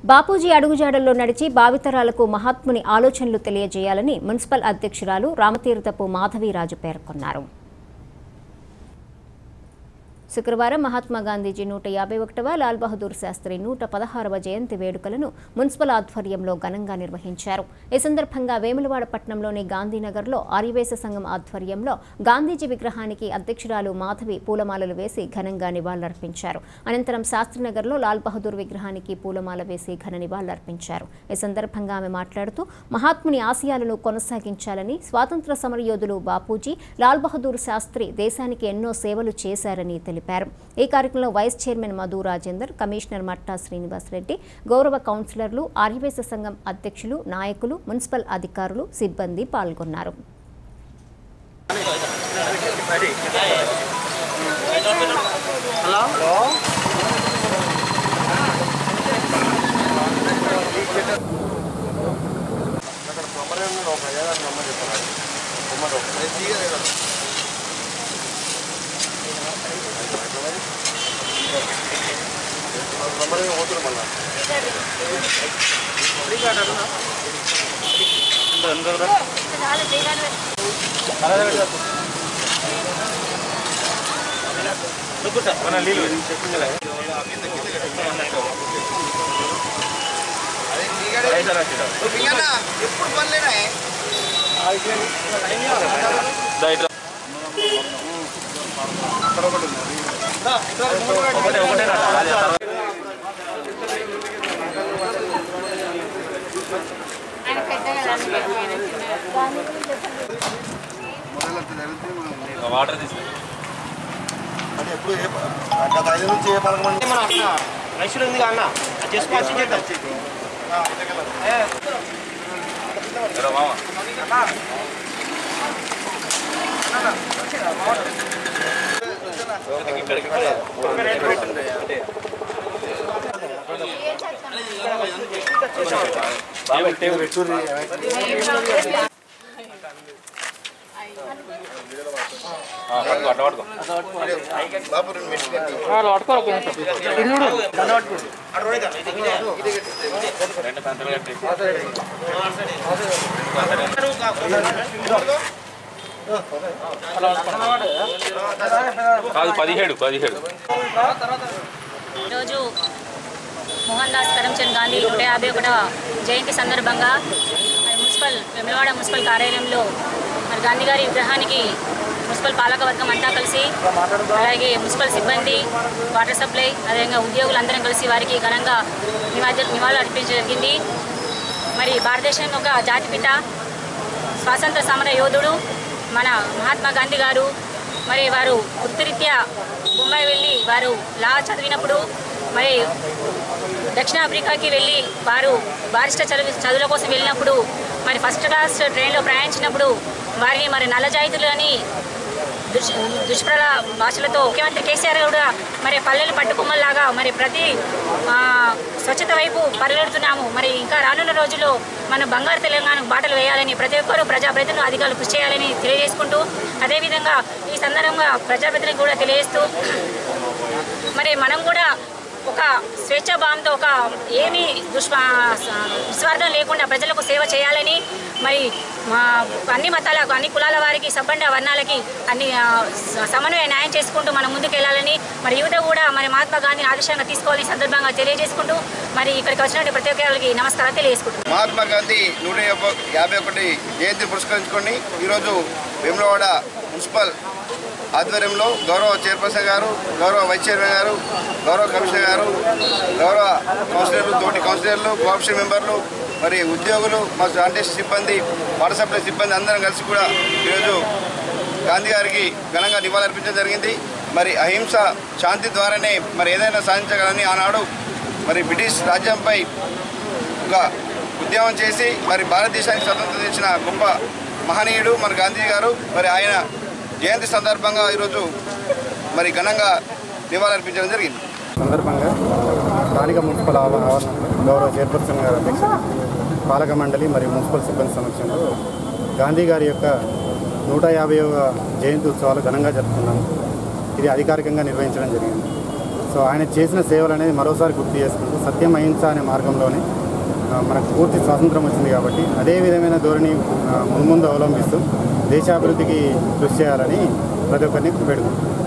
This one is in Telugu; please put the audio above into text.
బాపూజీ అడుగుజాడల్లో నడిచి భావితరాలకు మహాత్ముని ఆలోచనలు తెలియజేయాలని మున్సిపల్ అధ్యక్షురాలు రామతీర్థపు మాధవీరాజు పేర్కొన్నారు శుక్రవారం మహాత్మా గాంధీజీ నూట యాభై ఒకటవ లాల్ బహదూర్ శాస్త్రి నూట పదహారవ జయంతి వేడుకలను మున్సిపల్ ఆధ్వర్యంలో ఘనంగా నిర్వహించారు ఈ సందర్భంగా వేములవాడ పట్టణంలోని గాంధీనగర్లో ఆర్యవేశ సంఘం ఆధ్వర్యంలో గాంధీజీ విగ్రహానికి అధ్యక్షురాలు మాధవి పూలమాలలు వేసి ఘనంగా నివాళులర్పించారు అనంతరం శాస్త్రినగర్లో లాల్ బహదూర్ విగ్రహానికి పూలమాల వేసి ఘన నివాళులర్పించారు ఈ సందర్భంగా ఆమె మాట్లాడుతూ మహాత్ముని ఆశయాలను కొనసాగించాలని స్వాతంత్ర సమరయోధులు బాపూజీ లాల్ బహదూర్ శాస్త్రి దేశానికి ఎన్నో సేవలు చేశారని తెలిపారు ఈ కార్యక్రమంలో vice chairman Madhu Rajender commissioner Matta Srinivas Reddy గౌరవ కౌన్సిలర్లు ఆర్యవేశ సంఘం అధ్యక్షులు నాయకులు మున్సిపల్ అధికారులు సిబ్బంది పాల్గొన్నారు ఎప్పుడు పనిలేనా వాటర్ తీసుకు అంటే ఎప్పుడు ఏ ప- గత ఐదు నుంచి ఏ పథకం అంటే మన అన్న రైతులు ఉంది అన్న అది చేసుకోవాల్సి చేద్దాం మామ పట్టుకో అట్లా పట్టుకో బాబు రెండు మెట్లు కట్టి రెండు సంతలు కట్టి కాదు పదిహేడు పదిహేడు ఈరోజు మోహన్ దాస్ కరమ్చంద్ గాంధీ నూట యాభై ఒకటవ జయంతి సందర్భంగా మరి మున్సిపల్ వెమ్లవాడ మున్సిపల్ కార్యాలయంలో మరి గాంధీ గారి విగ్రహానికి మున్సిపల్ పాలకవర్గం అంతా కలిసి అలాగే మున్సిపల్ సిబ్బంది వాటర్ సప్లై అదేవిధంగా ఉద్యోగులందరం కలిసి వారికి ఘనంగా నివాళులు నివాళులు అర్పించడం జరిగింది మరి భారతదేశం యొక్క జాతిపిత స్వాతంత్ర సమర యోధుడు మన మహాత్మా గాంధీ గారు మరి వారు వృత్తిరీత్యా ముంబై వెళ్ళి వారు లా చదివినప్పుడు మరి దక్షిణాఫ్రికాకి వెళ్ళి వారు బారిస్టర్ చదువు చదువుల కోసం వెళ్ళినప్పుడు మరి ఫస్ట్ క్లాస్ ట్రైన్లో ప్రయాణించినప్పుడు వారిని మరి నల్లజాయితులు అని దుష్ దుష్ప్రల భాషలతో ముఖ్యమంత్రి కేసీఆర్ కూడా మరి పల్లెలు పట్టుకుమ్మల్లాగా మరి ప్రతి ఆ, స్వచ్ఛత వైపు పరిగెడుతున్నాము మరి ఇంకా రానున్న రోజుల్లో మనం బంగారు తెలంగాణ బాటలు వేయాలని ప్రతి ఒక్కరూ ప్రజాప్రతినిధులు అధికారులు కృషి చేయాలని తెలియజేసుకుంటూ అదేవిధంగా ఈ సందర్భంగా ప్రజాప్రతినిధులకు కూడా తెలియజేస్తూ మరి మనం కూడా ఒక స్వేచ్ఛాభావంతో ఒక ఏమీ దుష్ప నిస్వార్థం లేకుండా ప్రజలకు సేవ చేయాలని మరి మా అన్ని మతాలకు అన్ని కులాల వారికి సబ్బండ వర్ణాలకి అన్ని ఆ, స- సమన్వయ న్యాయం చేసుకుంటూ మనం ముందుకు వెళ్ళాలని మరి యువత కూడా మరి మహాత్మా గాంధీని ఆదర్శంగా తీసుకోవాలని ఈ సందర్భంగా తెలియజేసుకుంటూ మరి ఇక్కడికి వచ్చినటువంటి ప్రతి ఒక్కరికి నమస్కారం తెలియజేసుకుంటున్నాను మహాత్మా గాంధీ నూట యాభై యాభై ఒకటి జయంతి పురస్కరించుకొని ఈరోజు వేములవాడ మున్సిపల్ ఆధ్వర్యంలో గౌరవ చైర్పర్సన్ గారు గౌరవ వైస్ చైర్మన్ గారు గౌరవ కమిషనర్ గారు గౌరవ కౌన్సిలర్లు తోటి కౌన్సిలర్లు కోఆప్షన్ మెంబర్లు మరి ఉద్యోగులు మా శానిటేషన్ సిబ్బంది వాటర్ సప్లై సిబ్బంది అందరం కలిసి కూడా ఈరోజు గాంధీ గారికి ఘనంగా నివాళులర్పించడం జరిగింది మరి అహింస శాంతి ద్వారానే మరి ఏదైనా సాధించగలని ఆనాడు మరి బ్రిటిష్ రాజ్యంపై ఒక ఉద్యమం చేసి మరి భారతదేశానికి స్వతంత్రం తెచ్చిన గొప్ప మహనీయుడు మన గాంధీ గారు మరి ఆయన జయంతి సందర్భంగా ఈరోజు మరి ఘనంగా నివాళులర్పించడం జరిగింది సందర్భంగా స్థానిక మున్సిపల్ ఆవ- ఆవరణలో గౌరవ చైర్పర్సన్ గారి అధ్యక్ష పాలక మండలి మరియు మున్సిపల్ సిబ్బంది సమక్షంలో గాంధీ గారి యొక్క నూట యాభైవ జయంతి ఉత్సవాలు ఘనంగా జరుపుకున్నాము ఇది అధికారికంగా నిర్వహించడం జరిగింది సో ఆయన చేసిన సేవలు అనేది మరోసారి గుర్తు చేసుకుంటూ సత్యం అహింస అనే మార్గంలోనే ఆ, మనకు పూర్తి స్వాతంత్రం వచ్చింది కాబట్టి అదే విధమైన ధోరణి ఆ, మున్ముందు అవలంబిస్తూ దేశాభివృద్ధికి కృషి చేయాలని ప్రతి ఒక్కరిని పెడుతుంది